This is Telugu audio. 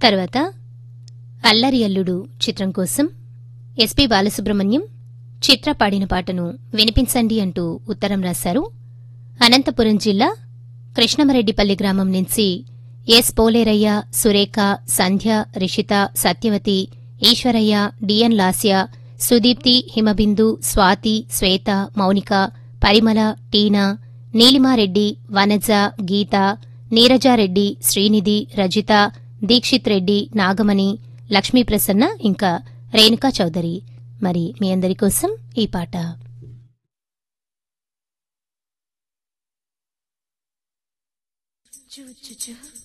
తర్వాత అల్లరి అల్లుడు చిత్రం కోసం ఎస్పి బాలసుబ్రహ్మణ్యం చిత్ర పాడిన పాటను వినిపించండి అంటూ ఉత్తరం రాశారు అనంతపురం జిల్లా కృష్ణమరెడ్డిపల్లి గ్రామం నుంచి ఎస్ పోలేరయ్య సురేఖ సంధ్య రిషిత సత్యవతి ఈశ్వరయ్య డిఎన్ లాస్య సుదీప్తి హిమబిందు స్వాతి శ్వేత మౌనిక పరిమళ టీనా నీలిమారెడ్డి వనజ గీత నీరజారెడ్డి శ్రీనిధి రజిత దీక్షిత్ రెడ్డి నాగమణి లక్ష్మీప్రసన్న ఇంకా రేణుకా చౌదరి మరి మీ అందరి కోసం ఈ పాట చూ చూ చూ